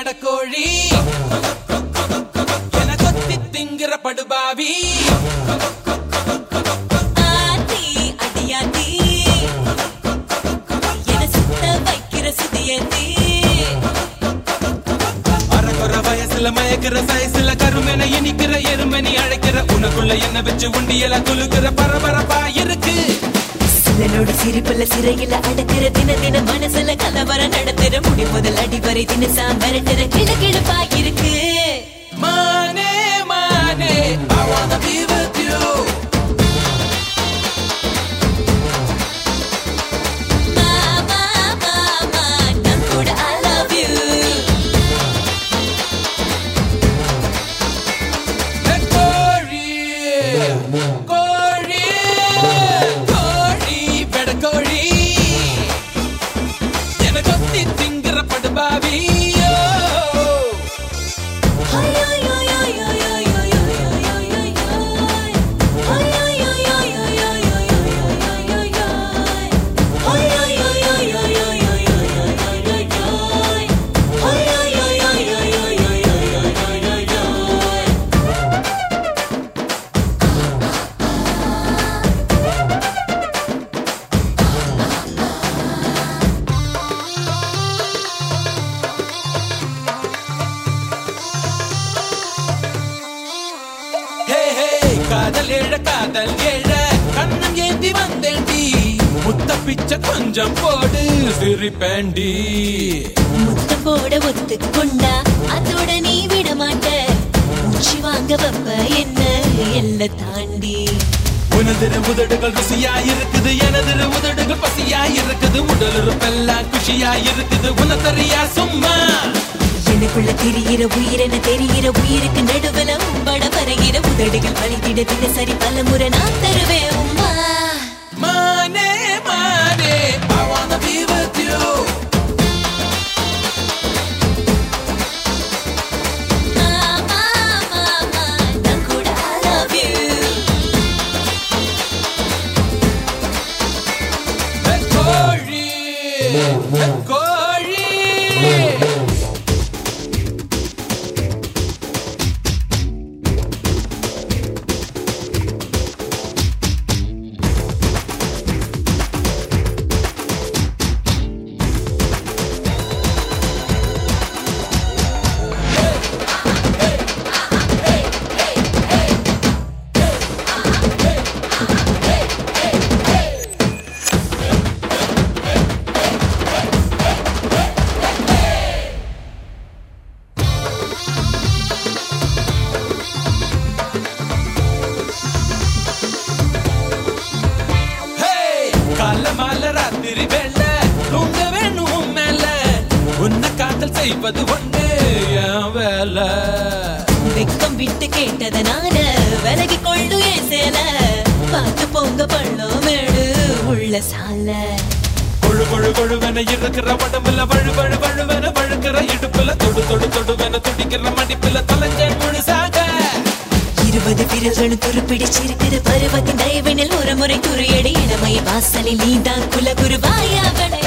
வெடக்கோழி என கொத்தி திங்கிற படுபாவி ஆத்தி அடியாத்தி என சுத்த வைக்கிற சுதியத்தி அறகுற வயசுல மயக்கிற சயசுல கருமென இனிக்கிற எருமெனி அழைக்கிற உனக்குள்ள என்ன வச்சு உண்டியல குலுக்கிற பரபரப்பா இருக்கு சிலனோட சிரிப்புல சிறையில அடக்கிற தின தின மனசுல கலவரம் நடத்துற முடி முதல் அடிவரை தினசா மிரட்டுற கிள கிழப்பா இருக்கு மானே மானே I wanna be with you மாமா மாமா நான் கூட I love you கோழி கோழி கோழி வெடக்கோழி என கொத்தி திங்கிற படுபாவி ஹே ஹே காதல் ஏழ காதல் ஏழ கண்ணம் ஏந்தி வந்தேண்டி முத்த பிச்சை கொஞ்சம் போடு சிரிப்பேண்டி முத்தம் போட ஒத்துக்கொண்டா அதோட நீ விட மாட்ட மூச்சு வாங்க வப்ப என்ன எல்ல தாண்டி உனதிரு உதடுகள் ருசியா இருக்குது எனதிரு உதடுகள் பசியா இருக்குது உடல் உறுப்பெல்லாம் குஷியா இருக்குது உனத்தறியா சும்மா எனக்குள்ள தெரிகிற உயிரென தெரிகிற உயிருக்கு நடுவுல உம்பட வருகிற உதடுகள் வலித்திட தினசரி பல முறை நான் தருவேன் உம்மா மானே மானே I wanna be with you மாமா மாமா நான் கூட I love you கோழி கோழி ஹே கால மால ராத்திரி வெள்ள தூங்க வேணும் உன் மேல உன்னை காதல் செய்வது ஒன்று என் வேலை வெக்கம் விட்டு கேட்டதனால விலகி கொள்ளு என் சேல பார்த்து பொங்க பள்ளம் மேடு உள்ள சால கொழு கொழு கொழுவென இருக்கிற உடம்புல வழு வழு வழுவென வழுக்கிற இடுப்புல தொடு தொடு தொடுவென துடிக்கிற மடிப்புல தொலைஞ்சேன் முழுசாக இருபது விரல்களும் துருப்பிடிச்சிருக்கிற பருவத்தின் தயவினில் ஒரு முறை துறையடி இளமைய வாசலில் நீதான் குலகுருவாயா